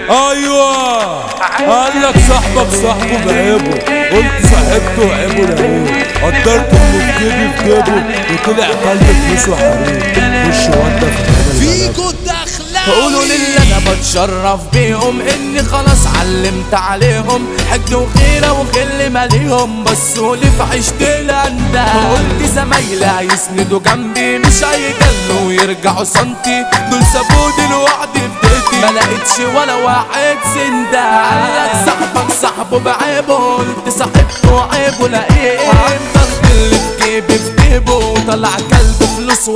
ايوه قال لك صاحبك صاحبه بعيبه قلت صاحبته وعيبه لعيب قدرت اللي في جيبي في جيبه وطلع كلب فلوس وحريم خش وانت في فيكو الدخلة قولوا للي انا بتشرف بيهم اني خلاص علمت عليهم حقد وخيرة وغل ماليهم بصوا لي في عشت الأندى قلت زمايلي هيسندوا جنبي مش هيجلوا ويرجعوا سنتي دول سابوني لوحدي في بيتي ما لقيتش ولا واحد سندا قالك صاحبك صاحبه بعيبه قلت صاحبته عيبه لقيت ضغط اللي في جيبي في جيبه طلع كلب فلوس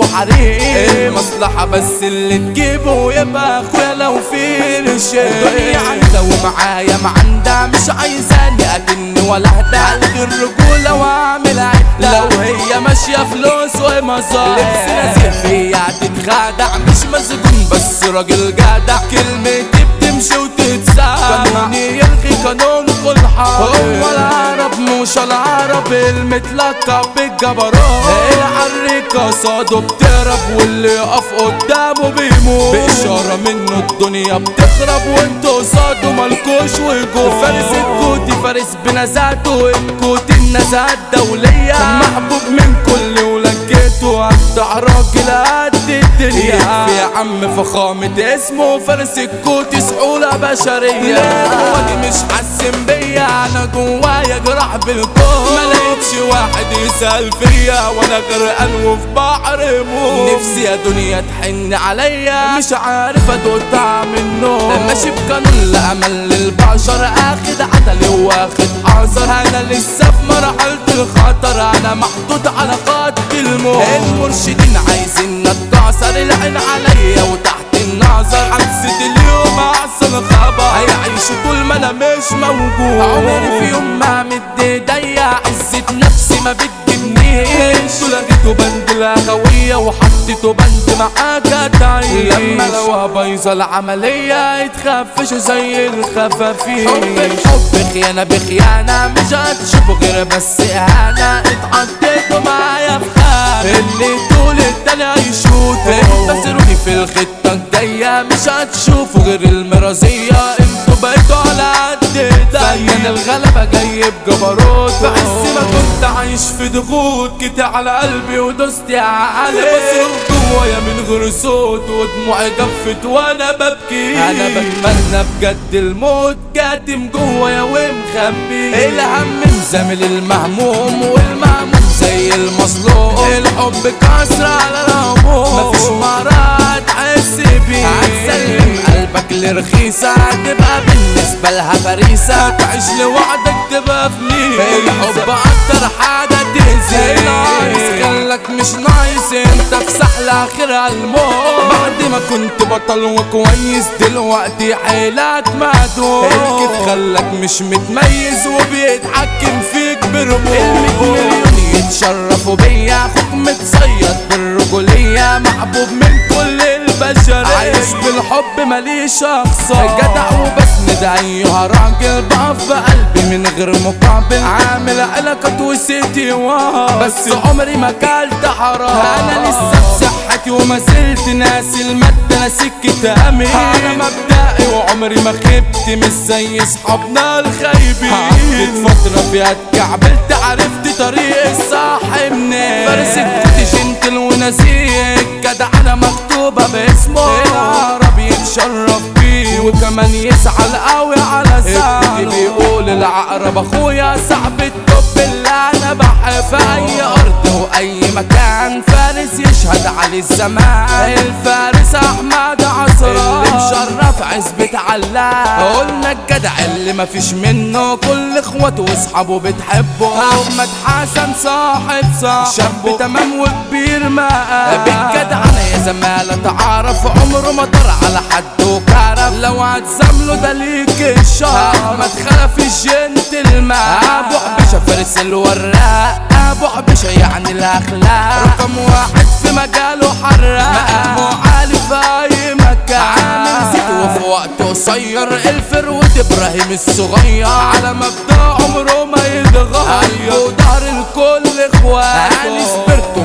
وحريم مصلحة بس اللي تجيبه يبقى اخويا لو في رشيد الدنيا عايزة ومعايا معندة مش عايزاني اكني ولا اهدى عندي الرجولة واعمل عدة لو هي ماشية فلوس ومصاري لبس نازل فيا تتخادع مش مسجون بس راجل جدع كلمتي بتمشي وتتساع قانوني يلغي قانون كل حال هو العرب مش العرب المتلقب بالجبروت العريكة قصاده بتهرب واللي يقف قدامه بيموت بإشارة منه الدنيا بتخرب وانتوا قصاده مالكوش وجود فارس الكوتي فارس بنزاته الكوتي النزاهة الدولية محبوب من كل ولقيته أجدع راجل قد الدنيا يا عم فخامة اسمه فارس الكوتي سحولة بشرية لا مش حاسم بيا انا جوايا جراح بالكون ما لقيتش واحد يسأل فيا وانا غرقان وفي بحر موت نفسي يا دنيا تحن عليا مش عارف ادوق طعم النوم ماشي بقانون لا امل للبشر اخد عدلي واخد حذر انا لسه في مرحلة الخطر انا محطوط على خط الموت المرشدين عايزين نتكسر العين عليا وتحت النظر حمسة اليوم احسن خبر هيعيشوا طول ما انا مش موجود عمري في يوم ما مد ايديا عزة نفسي ما بتجيبنيش لقيته بند الاخوية وحطيته بند معاك تعيش لما لو بايظة العملية يتخفش زي الخفافيش حب الحب خيانة بخيانة مش هتشوفوا غير بس اهانة اتحطيتوا معايا في خانة اللي طول التاني هيشوط انتصروني في الخطة الجاية مش هتشوفوا غير المرازية انتوا بقيتوا على قد ايديا كان الغلبة جاي بجبروت في عز ما كنت عايش في ضغوط جيت على قلبي ودوست عليه بصرخ جوايا من غير صوت ودموعي جفت وانا ببكي انا بتمنى بجد الموت كاتم جوايا ومخبي الهم مزامل المهموم والمهموم زي المظلوم الحب كسر على الهموم مفيش مرة تحس بيه هتسلم قلبك لرخيصة تبقى بالنسبة لها فريسة تعيش لوحدك تبقى في مين الحب أكتر حاجة تهزي ناقص خلك مش نايس انت في سحلة آخرها الموت بعد ما كنت بطل وكويس دلوقتي حيلك مهدود الكيف خلك مش متميز وبيتحكم فيك برموز الميت مليون يتشرفوا بيا اخوك متصيد بالرجولية محبوب من كل البشرية عايش بالحب ماليش اخسار جدع وبسند ايها راجل بقف بقلبي من غير مقابل عامل علاقات وسيتي واه بس عمري ما كلت حرام انا لسه في صحتي وما زلت ناسي المادة انا سكة امين انا مبدئي وعمري ما خبت مش زي اصحابنا الخايبين عدت فترة فيها اتكعبلت عرفت طريق الصح منين فارس الكوتي جنتل ونسيك جدع انا مكتوبة باسمه العرب يتشرف بيه وكمان يسعى قوي على سعره بيقول العقرب اخويا صاحب التوب اللي انا بحب اي ارض واي مكان فارس يشهد عليه الزمان الفارس احمد عصران اللي مشرف عزبة علاء قلنا الجدع اللي مفيش منه كل اخواته واصحابه بتحبه احمد حسن صاحب صاحب شاب تمام وكبير ما بالجدع انا يا زمالة تعرف عمره ما طر على حد وكرف لو هتسامله ده ليك الشرف احمد خلف الجنتلمان ابو حبيشه فارس الوراق ابو حبيشه يعني الاخلاق رقم واحد في مجاله حراق مقامه عالي في اي مكان عامل زيت وفي وقت قصير الفروت ابراهيم الصغير على مبدا عمره ما يتغير قلبه ظهر الكل اخوات علي سبرتو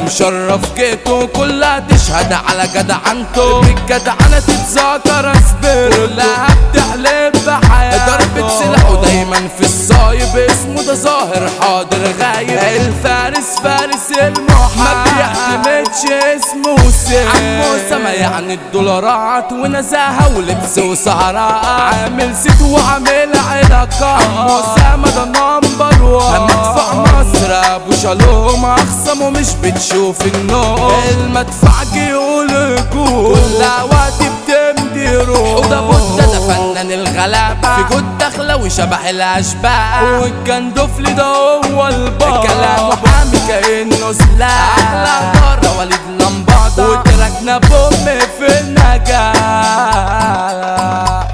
ومشرف جيته كلها تشهد على جدعنته بالجدعنة تتذاكر اصبر كلها بتحلف بحياته ضربة سلاحه دايما في الصايب اسمه ده ظاهر حاضر غايب الفارس فارس المحارب ما بيعتمدش اسمه سيف عمو سما يعني الدولارات ونزاهة ولبس وسهرات عامل ست وعامل علاقات عمو سما ده نمبر وان مدفع مصر ابو شالوم اخصم ومش بتشوف النوم المدفع جيول هجوم كل وقت بتمدي روح وده بودة ده فنان الغلابة في جود داخلة وشبح الاشباح والجندفلي ده هو البابا كلامه حامي كانه سلاح احلى طارة وليد لمبادة وتركنا بوم في النجاح